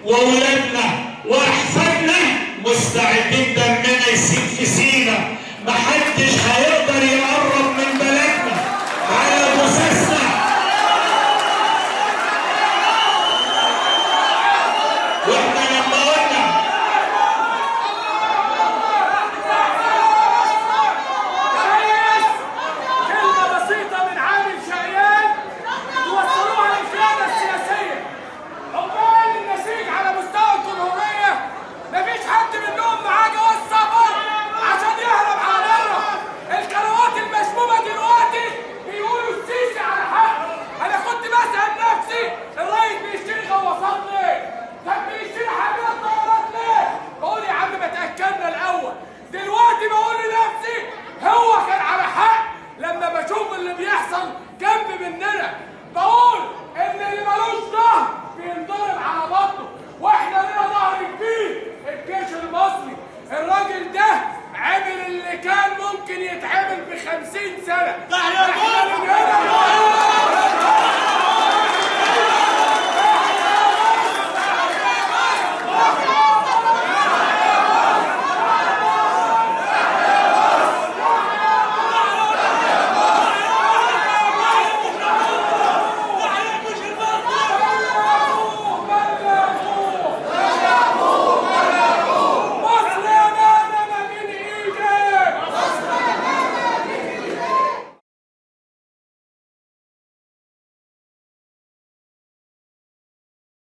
واولادنا واحفادنا مستعدين دمنا يسيل في سينا محدش هيقدر يقرب من بلدنا على جثثنا واحنا لما قلنا ريس كلمة بسيطة من عامل شقيان توصلوها للقيادة السياسية عمال النسيج على مستوى الجمهورية مفيش حد منهم معاه جواز سفر عشان يهرب على بره القنوات المشبوبة دلوقتي بيقولوا السيسي على حق أنا كنت بسأل نفسي الرئيس بيشتري غواصات ليه؟ طب بيشتري حاملات طيارات ليه؟ بقول يا عم ما تأكدنا الأول دلوقتي بقول لنفسي هو كان على حق لما بشوف اللي بيحصل جنب مننا بقول ان اللي ملوش ظهر بينضرب على بطنه واحنا لنا ظهر كبير الجيش المصري الراجل ده عمل اللي كان ممكن يتعمل بخمسين سنة صح يا